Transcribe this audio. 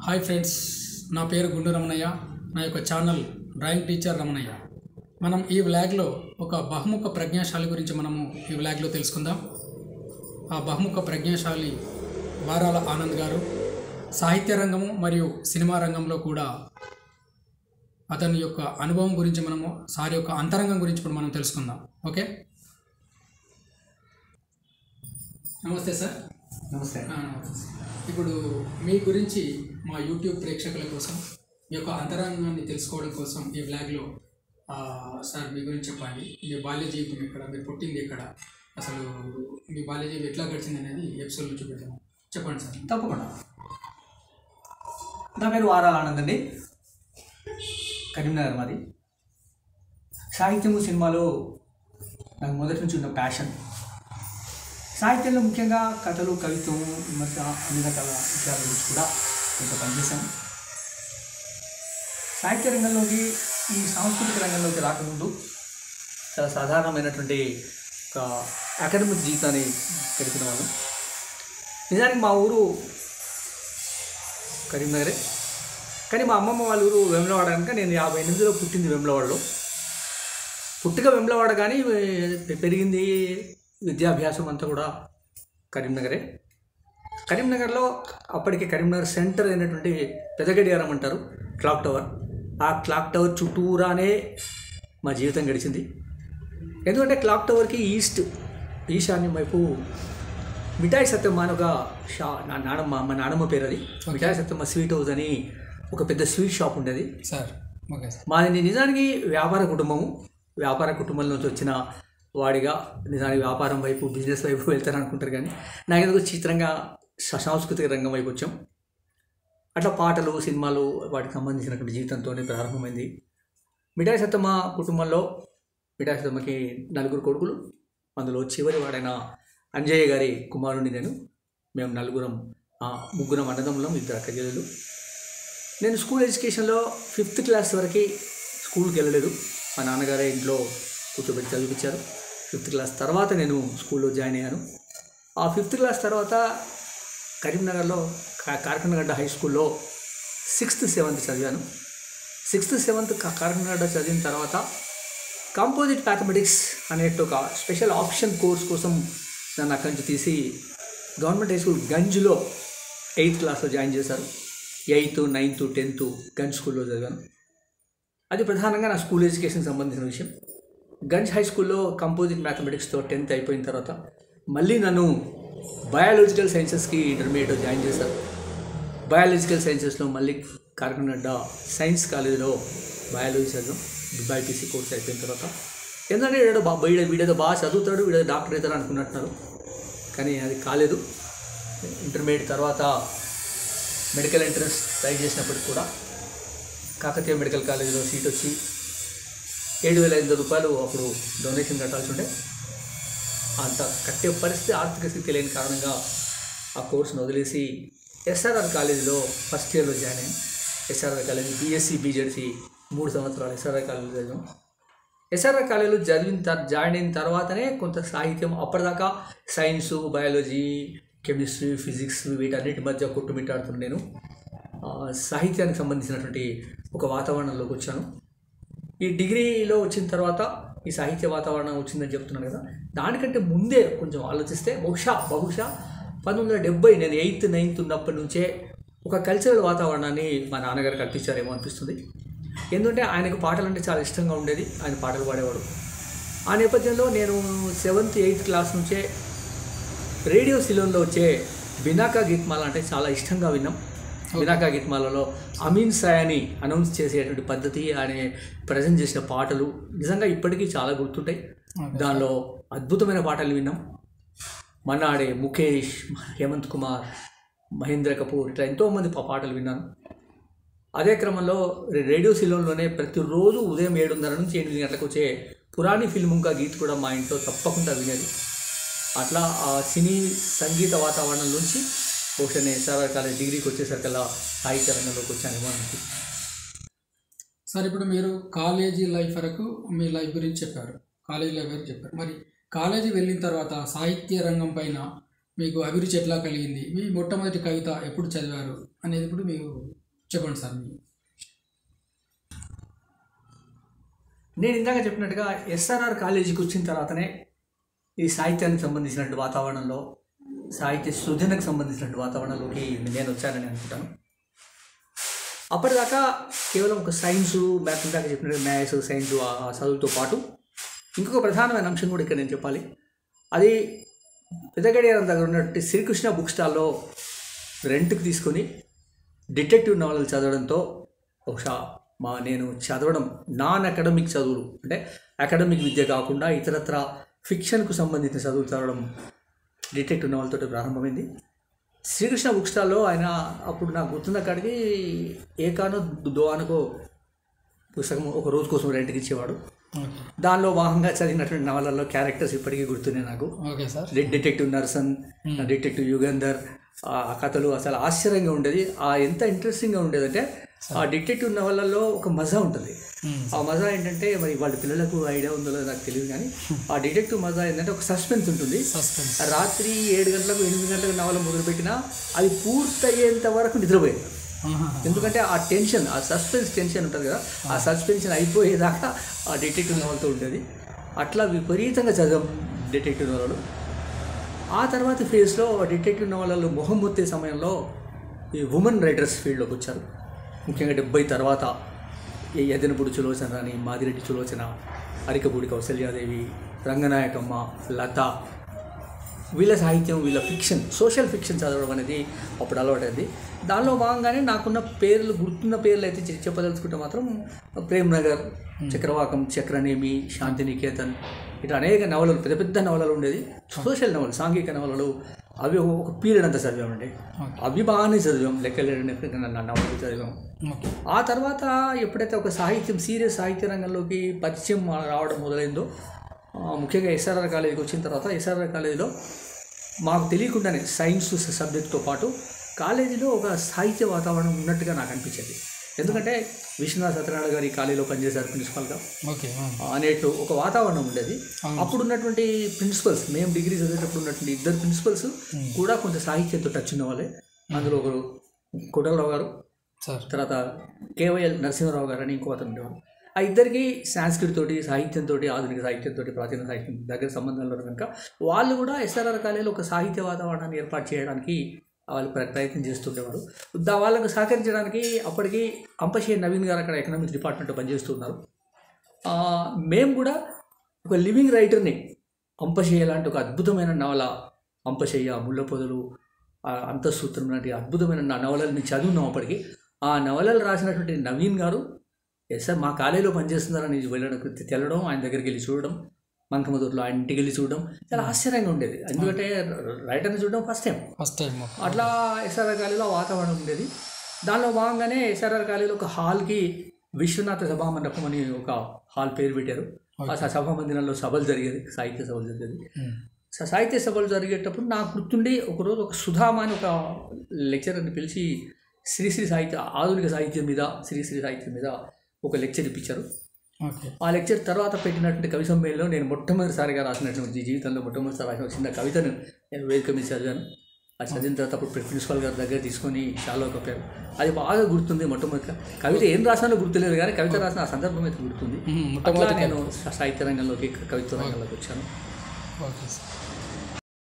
Hi friends నా పేరు గుండు రమణయ్య నా యొక్క ఛానల్ డ్రాయింగ్ టీచర్ రమణయ్య మనం ఈ వ్లాగ్లో ఒక బహుముఖ ప్రజ్ఞాశాలి గురించి మనము ఈ వ్లాగ్లో తెలుసుకుందాం ఆ బహుముఖ ప్రజ్ఞాశాలి వారాల ఆనంద్ గారు సాహిత్య రంగము మరియు సినిమా రంగంలో కూడా అతని యొక్క అనుభవం గురించి మనము సార్ యొక్క అంతరంగం గురించి ఇప్పుడు మనం తెలుసుకుందాం ఓకే నమస్తే సార్ నమస్తే ఆ, ఇప్పుడు మీ గురించి మా యూట్యూబ్ ప్రేక్షకుల కోసం మీ యొక్క అంతరంగాన్ని తెలుసుకోవడం కోసం ఈ వ్లాగ్లో ఆ, సార్ మీ గురించి చెప్పండి మీ బాల్య జీవితం ఎక్కడ మీరు పుట్టింది ఎక్కడ అసలు మీ బాల్య జీవితం ఎట్లా గడిచింది అనేది ఎపిసోడ్లో చూపెడతాము చెప్పండి సార్ తప్పకుండా నా పేరు వారాల ఆనంద్ అండి కరీంనగర్ మాది సాహిత్యము సినిమాలో నాకు మొదటి నుంచి ఉన్న ప్యాషన్ సాహిత్యంలో ముఖ్యంగా కథలు కవిత్వం విమర్శ అన్ని రకాల విషయాల గురించి కూడా కొంత పనిచేశాను సాహిత్య రంగంలోకి ఈ సాంస్కృతిక రంగంలోకి రాకముందు చాలా సాధారణమైనటువంటి ఒక అకాడమిక్ జీవితాన్ని గడిపిన వాళ్ళం నిజానికి మా ఊరు కరీంనగరే కానీ మా అమ్మమ్మ వాళ్ళ ఊరు వెమ్లవాడ కనుక నేను యాభై ఎనిమిదిలో పుట్టింది వెమ్లవాడలో పుట్టుక వెమ్లవాడ కానీ పె- పెరిగింది విద్యాభ్యాసం అంతా కూడా కరీంనగరే కరీంనగర్లో అప్పటికి కరీంనగర్ సెంటర్ అయినటువంటి పెదగడియారం అంటారు క్లాక్ టవర్ ఆ క్లాక్ టవర్ చుట్టూరానే మా జీవితం గడిచింది ఎందుకంటే క్లాక్ టవర్కి ఈస్ట్ ఈశాన్యం వైపు మిఠాయి సత్యమ్మ అని ఒక షా నా నానమ్మ మా నానమ్మ పేరు అది మిఠాయి సత్యమ్మ స్వీట్ హౌస్ అని ఒక పెద్ద స్వీట్ షాప్ ఉండేది సార్ ఓకే సార్ మాది నిజానికి వ్యాపార కుటుంబము వ్యాపార కుటుంబం నుంచి వచ్చిన వాడిగా నిజానికి వ్యాపారం వైపు బిజినెస్ వైపు వెళ్తారు అనుకుంటారు కానీ నాకు ఎందుకు చిత్రంగా స- సాంస్కృతిక రంగం వైపు వచ్చాం అట్లా పాటలు సినిమాలు వాటికి సంబంధించినటువంటి జీవితంతోనే ప్రారంభమైంది మిఠాయి సత్తమ్మ కుటుంబంలో మిఠాయి సత్తమ్మకి నలుగురు కొడుకులు అందులో చివరి వాడైన అంజయ్య గారి కుమారుని నేను మేము నలుగురం ఆ, ముగ్గురం అన్నదమ్ములం ఇద్దరు అక్కజల్లులు నేను స్కూల్ ఎడ్యుకేషన్లో ఫిఫ్త్ క్లాస్ వరకు స్కూల్కి వెళ్ళలేదు మా నాన్నగారే ఇంట్లో కూర్చోబెట్టి చదివించారు ఫిఫ్త్ క్లాస్ తర్వాత నేను స్కూల్లో జాయిన్ అయ్యాను ఆ ఫిఫ్త్ క్లాస్ తర్వాత కరీంనగర్లో కా- కారకండగడ్డ హై స్కూల్లో సిక్స్త్ సెవెంత్ చదివాను సిక్స్త్ సెవెంత్ కా- కారకండగడ్డ చదివిన తర్వాత కంపోజిట్ మ్యాథమెటిక్స్ అనేట్టు ఒక స్పెషల్ ఆప్షన్ కోర్స్ కోసం నన్ను అక్కడి నుంచి తీసి గవర్నమెంట్ హై స్కూల్ గంజ్లో ఎయిత్ క్లాస్లో జాయిన్ చేశారు ఎయిత్ నైన్త్ టెన్త్ గంజ్ స్కూల్లో చదివాను అది ప్రధానంగా నా స్కూల్ ఎడ్యుకేషన్ సంబంధించిన విషయం గంజ్ హై స్కూల్లో కంపోజిట్ మ్యాథమెటిక్స్తో టెన్త్ అయిపోయిన తర్వాత మళ్ళీ నన్ను బయాలజికల్ సైన్సెస్కి ఇంటర్మీడియట్ జాయిన్ చేశారు బయాలజికల్ సైన్సెస్లో మళ్ళీ కారకంగడ్డ సైన్స్ కాలేజీలో బయాలజీ చదివాం బైపీసీ కోర్స్ అయిపోయిన తర్వాత ఎందుకంటే వీడేదో బా వీడు వీడేదో బాగా చదువుతాడు వీడేదో డాక్టర్ అవుతాడు అనుకున్నట్టున్నారు కానీ అది కాలేదు ఇంటర్మీడియట్ తర్వాత మెడికల్ ఎంట్రన్స్ ట్రై చేసినప్పటికి కూడా కాకతీయ మెడికల్ కాలేజీలో సీట్ వచ్చి ఏడు వేల ఐదు రూపాయలు అప్పుడు డొనేషన్ కట్టాల్సి ఉండే అంత కట్టే పరిస్థితి ఆర్థిక స్థితి లేని కారణంగా ఆ కోర్సును వదిలేసి ఎస్ఆర్ఆర్ కాలేజీలో ఫస్ట్ ఇయర్లో జాయిన్ అయ్యాను ఎస్ఆర్ఆర్ కాలేజీ బీఎస్సీ బీజెడ్సీ మూడు సంవత్సరాలు ఎస్ఆర్ఆర్ కాలేజీలో చదివాం ఎస్ఆర్ఆర్ కాలేజీలో చదివిన తర్ జాయిన్ అయిన తర్వాతనే కొంత సాహిత్యం అప్పటిదాకా సైన్సు బయాలజీ కెమిస్ట్రీ ఫిజిక్స్ వీటన్నిటి మధ్య కొట్టుమిట్టాడుతున్న నేను ఆ, సాహిత్యానికి సంబంధించినటువంటి ఒక వాతావరణంలోకి వచ్చాను ఈ డిగ్రీలో వచ్చిన తర్వాత ఈ సాహిత్య వాతావరణం వచ్చిందని చెప్తున్నాను కదా దానికంటే ముందే కొంచెం ఆలోచిస్తే బహుశా బహుశా పంతొమ్మిది వందల డెబ్బై నేను ఎయిత్ నైన్త్ ఉన్నప్పటి నుంచే ఒక కల్చరల్ వాతావరణాన్ని మా నాన్నగారు కల్పించారేమో అనిపిస్తుంది ఎందుకంటే ఆయనకు పాటలు అంటే చాలా ఇష్టంగా ఉండేది ఆయన పాటలు పాడేవాడు ఆ నేపథ్యంలో నేను సెవెంత్ ఎయిత్ క్లాస్ నుంచే రేడియో సిలోన్లో వచ్చే బినాకా గీత్మాల అంటే చాలా ఇష్టంగా విన్నాం బినాకా గీత్మాలలో అమీన్ సాయని అనౌన్స్ చేసేటువంటి పద్ధతి ఆయన ప్రజెంట్ చేసిన పాటలు నిజంగా ఇప్పటికీ చాలా గుర్తుంటాయి దానిలో అద్భుతమైన పాటలు విన్నాం మన్నాడే ముఖేష్ హేమంత్ కుమార్ మహేంద్ర కపూర్ ఇట్లా ఎంతోమంది పా- పాటలు విన్నాను అదే క్రమంలో రే- రేడియో సిలోన్లోనే ప్రతిరోజు ఉదయం ఏడున్నర నుంచి ఎనిమిది గంటలకు వచ్చే పురాణి ఫిల్మ్ ఇంకా గీత్ కూడా మా ఇంట్లో తప్పకుండా వినేది అట్లా ఆ సినీ సంగీత వాతావరణం నుంచి బహుశా నేను ఎస్ఆర్ఆర్ కాలేజ్ డిగ్రీకి వచ్చేసరికల్లా సాహిత్య రంగంలోకి వచ్చానేమో అనిపిస్తుంది సార్ ఇప్పుడు మీరు కాలేజీ లైఫ్ వరకు మీ లైఫ్ గురించి చెప్పారు కాలేజీ లైఫ్ వరకు చెప్పారు మరి కాలేజీ వెళ్ళిన తర్వాత సాహిత్య రంగం పైన మీకు అభిరుచి ఎట్లా కలిగింది మీ మొట్టమొదటి కవిత ఎప్పుడు చదివారు అనేది ఇప్పుడు మీరు చెప్పండి సార్ మీరు నేను ఇందాక చెప్పినట్టుగా ఎస్ఆర్ఆర్ కాలేజీకి వచ్చిన తర్వాతనే ఈ సాహిత్యానికి సంబంధించినటువంటి వాతావరణంలో సాహిత్య సృజనకు సంబంధించినటువంటి వాతావరణంలోకి నేను వచ్చానని అనుకుంటాను అప్పటిదాకా కేవలం ఒక సైన్సు మ్యాథ్స్ ఇందాక చెప్పినట్టు మ్యాథ్స్ సైన్స్ ఆ చదువుతో పాటు ఇంకొక ప్రధానమైన అంశం కూడా ఇక్కడ నేను చెప్పాలి అది పెద్దగడియారం దగ్గర ఉన్నటువంటి శ్రీకృష్ణ బుక్ స్టాల్లో రెంట్కి తీసుకొని డిటెక్టివ్ నవలలు చదవడంతో బహుశా మా నేను చదవడం నాన్ అకాడమిక్ చదువులు అంటే అకాడమిక్ విద్య కాకుండా ఇతరత్ర ఫిక్షన్కు సంబంధించిన చదువులు చదవడం డిటెక్టివ్ నవలతో ప్రారంభమైంది శ్రీకృష్ణ బుక్ స్టాల్లో ఆయన అప్పుడు నాకు గుర్తున్న కాడికి ఏకానో దోవానకో పుస్తకం ఒక రోజు కోసం రెంట్కి ఇచ్చేవాడు ఓకే దానిలో భాగంగా చదివినటువంటి నవలల్లో క్యారెక్టర్స్ ఇప్పటికీ గుర్తున్నాయి నాకు ఓకే సార్ డి- డిటెక్టివ్ నర్సన్ డిటెక్టివ్ యుగంధర్ ఆ కథలు అసలు ఆశ్చర్యంగా ఉండేది ఆ ఎంత ఇంట్రెస్టింగ్గా ఉండేదంటే ఆ డిటెక్టివ్ నవలల్లో ఒక మజా ఉంటుంది మ్మ్. ఆ మజా ఏంటంటే మరి వాళ్ళ పిల్లలకు ఐడియా ఉందో లేదో నాకు తెలియదు కానీ ఆ డిటెక్టివ్ మజా ఏంటంటే ఒక సస్పెన్స్ ఉంటుంది సస్పెన్స్ రాత్రి ఏడు గంటలకు ఎనిమిది గంటలకు నవల మొదలుపెట్టినా అది పూర్తయ్యేంత వరకు నిద్రపోయేది ఆహా. ఎందుకంటే ఆ టెన్షన్ ఆ సస్పెన్స్ టెన్షన్ ఉంటుంది కదా ఆ సస్పెన్షన్ అయిపోయేదాకా ఆ డిటెక్టివ్ నవలతో ఉండేది అట్లా విపరీతంగా చదివాం డిటెక్టివ్ నవలలు ఆ తర్వాత ఫేజ్లో డిటెక్టివ్ నవలలు మొహం మొత్తే సమయంలో ఈ ఉమెన్ రైటర్స్ ఫీల్డ్లోకి వచ్చారు ముఖ్యంగా డెబ్బై తర్వాత ఈ ఎదనపూడి సులోచన రాని మాదిరెడ్డి సులోచన అరికపూడి కౌసల్యాదేవి రంగనాయకమ్మ లత వీళ్ళ సాహిత్యం వీళ్ళ ఫిక్షన్ సోషల్ ఫిక్షన్ చదవడం అనేది అప్పుడు అలవాటైంది దానిలో భాగంగానే నాకున్న పేర్లు గుర్తున్న పేర్లు అయితే చె- చెప్పదలుచుకుంటే మాత్రం ప్రేమ్ నగర్ చక్రవాకం చక్రనేమి శాంతినికేతన్ ఇట్లా అనేక నవలలు పెద్ద పెద్ద నవలలు ఉండేది సోషల్ నవలు సాంఘిక నవలలు అవి ఒక- ఒక పీరియడ్ అంతా చదివామండి ఓకే అవి బాగానే చదివాం లెక్కలేని నవలలు చదివాం ఓకే ఆ తర్వాత ఎప్పుడైతే ఒక సాహిత్యం సీరియస్ సాహిత్య రంగంలోకి పరిచయం రావడం మొదలైందో ఆ, ముఖ్యంగా ఎస్ఆర్ఆర్ కాలేజీకి వచ్చిన తర్వాత ఎస్ఆర్ఆర్ కాలేజీలో మాకు తెలియకుండానే సైన్స్ సబ్జెక్ట్తో పాటు కాలేజీలో ఒక సాహిత్య వాతావరణం ఉన్నట్టుగా నాకు అనిపించేది ఎందుకంటే విశ్వనాథ్ సత్యనారాయణ గారి కాలేజీలో పనిచేశారు ప్రిన్సిపల్గా ఓకే ఆ. అనేటు ఒక వాతావరణం ఉండేది అవును. అప్పుడు ఉన్నటువంటి ప్రిన్సిపల్స్ మేము డిగ్రీ చదివేటప్పుడు ఉన్నటువంటి ఇద్దరు ప్రిన్సిపల్స్ కూడా కొంచెం సాహిత్యంతో టచ్ ఉన్న వాళ్ళే అందులో ఒకరు కొడలరావు గారు సార్ తర్వాత కేవైఎల్ నరసింహారావు గారు అని ఇంకో అతను ఉండేవారు ఆ ఇద్దరికి సాంస్కృతి తోటి సాహిత్యంతో ఆధునిక సాహిత్యంతో ప్రాచీన సాహిత్యం దగ్గర సంబంధాలు ఉన్నారు కనుక వాళ్ళు కూడా ఎస్ఆర్ఆర్ కాలేజీలో ఒక సాహిత్య వాతావరణాన్ని ఏర్పాటు చేయడానికి వాళ్ళు ప్ర- ప్రయత్నం చేస్తుండేవారు దా వాళ్ళకు సహకరించడానికి అప్పటికి అంపశే నవీన్ గారు అక్కడ ఎకనామిక్స్ డిపార్ట్మెంట్లో పనిచేస్తున్నారు ఆ, మేము కూడా ఒక లివింగ్ రైటర్ని అంపశయ్య లాంటి ఒక అద్భుతమైన నవల అంపశయ్య ముళ్ళపొదలు ఆ అంతఃసూత్రం లాంటి అద్భుతమైన నా నవలల్ని చదివినాం అప్పటికి ఆ నవలలు రాసినటువంటి నవీన్ గారు ఎస్ సార్ మా కాలేజీలో పనిచేస్తున్నారని వెళ్ళడం తెల్లడం ఆయన దగ్గరికి వెళ్ళి చూడడం మంకమదూరులో ఆయన ఇంటికి వెళ్ళి చూడడం చాలా ఆశ్చర్యంగా ఉండేది ఎందుకంటే రైటర్ని చూడడం ఫస్ట్ టైం ఫస్ట్ టైం అట్లా ఎస్ఆర్ఆర్ కాలేజీలో ఆ వాతావరణం ఉండేది దానిలో భాగంగానే ఎస్ఆర్ఆర్ కాలేజీలో ఒక హాల్కి విశ్వనాథ సభా మండపం అని ఒక హాల్ పేరు పెట్టారు ఆ స- సభా మందిరంలో సభలు జరిగేది సాహిత్య సభలు జరిగేది స- సాహిత్య సభలు జరిగేటప్పుడు నాకు గుర్తుండి ఒకరోజు ఒక సుధామ అని ఒక లెక్చరర్ని పిలిచి శ్రీశ్రీ సాహిత్య ఆధునిక సాహిత్యం మీద శ్రీశ్రీ సాహిత్యం మీద ఒక లెక్చర్ ఇప్పించారు ఓకే ఆ లెక్చర్ తర్వాత పెట్టినటువంటి కవి సమ్మేళనంలో నేను మొట్టమొదటిసారిగా రాసినటువంటి జీవితంలో మొట్టమొదటిసారి రాసిన ఒక చిన్న కవితను నేను వేదిక మీద చదివాను అది చదివిన తర్వాత అప్పుడు ప్రిన్సిపల్ గారి దగ్గర తీసుకొని షాలో కప్పారు అది బాగా గుర్తుంది మొట్టమొదటి కవిత ఏం రాసానో గుర్తులేదు కానీ కవిత రాసిన ఆ సందర్భం అయితే గుర్తుంది మ్మ్. అట్లా మొట్టమొదటి నేను సాహిత్య రంగంలోకి కవిత్వ రంగంలోకి వచ్చాను ఓకే సార్